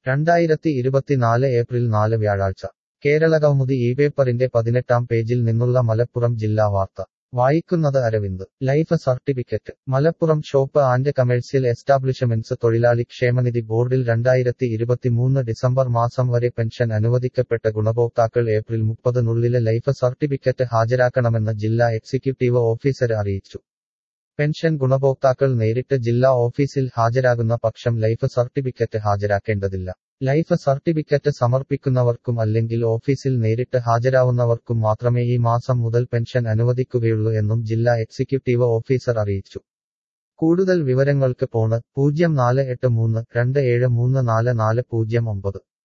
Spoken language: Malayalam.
രണ്ടായിരത്തി ഇരുപത്തിനാല് ഏപ്രിൽ നാല് വ്യാഴാഴ്ച കേരളകൗമുദി ഈ പേപ്പറിന്റെ പതിനെട്ടാം പേജിൽ നിന്നുള്ള മലപ്പുറം ജില്ലാ വാർത്ത വായിക്കുന്നത് Aravind life certificate Malappuram shop and commercial establishments തൊഴിലാളി ക്ഷേമനിധി ബോർഡിൽ രണ്ടായിരത്തി ഇരുപത്തിമൂന്ന് ഡിസംബർ മാസം വരെ പെൻഷൻ അനുവദിക്കപ്പെട്ട ഗുണഭോക്താക്കൾ ഏപ്രിൽ മുപ്പതിനുള്ളിലെ ലൈഫ് സർട്ടിഫിക്കറ്റ് ഹാജരാക്കണമെന്ന് ജില്ലാ എക്സിക്യൂട്ടീവ് ഓഫീസർ അറിയിച്ചു പെൻഷൻ ഗുണഭോക്താക്കൾ നേരിട്ട് ജില്ലാ ഓഫീസിൽ ഹാജരാകുന്ന പക്ഷം ലൈഫ് സർട്ടിഫിക്കറ്റ് ഹാജരാക്കേണ്ടതില്ല ലൈഫ് സർട്ടിഫിക്കറ്റ് സമർപ്പിക്കുന്നവർക്കും അല്ലെങ്കിൽ ഓഫീസിൽ നേരിട്ട് ഹാജരാവുന്നവർക്കും മാത്രമേ ഈ മാസം മുതൽ പെൻഷൻ അനുവദിക്കുകയുള്ളൂ എന്നും ജില്ലാ എക്സിക്യൂട്ടീവ് ഓഫീസർ അറിയിച്ചു കൂടുതൽ വിവരങ്ങൾക്ക് പോണ് പൂജ്യം നാല് എട്ട് മൂന്ന് രണ്ട് ഏഴ് മൂന്ന് നാല് നാല് പൂജ്യം ഒമ്പത്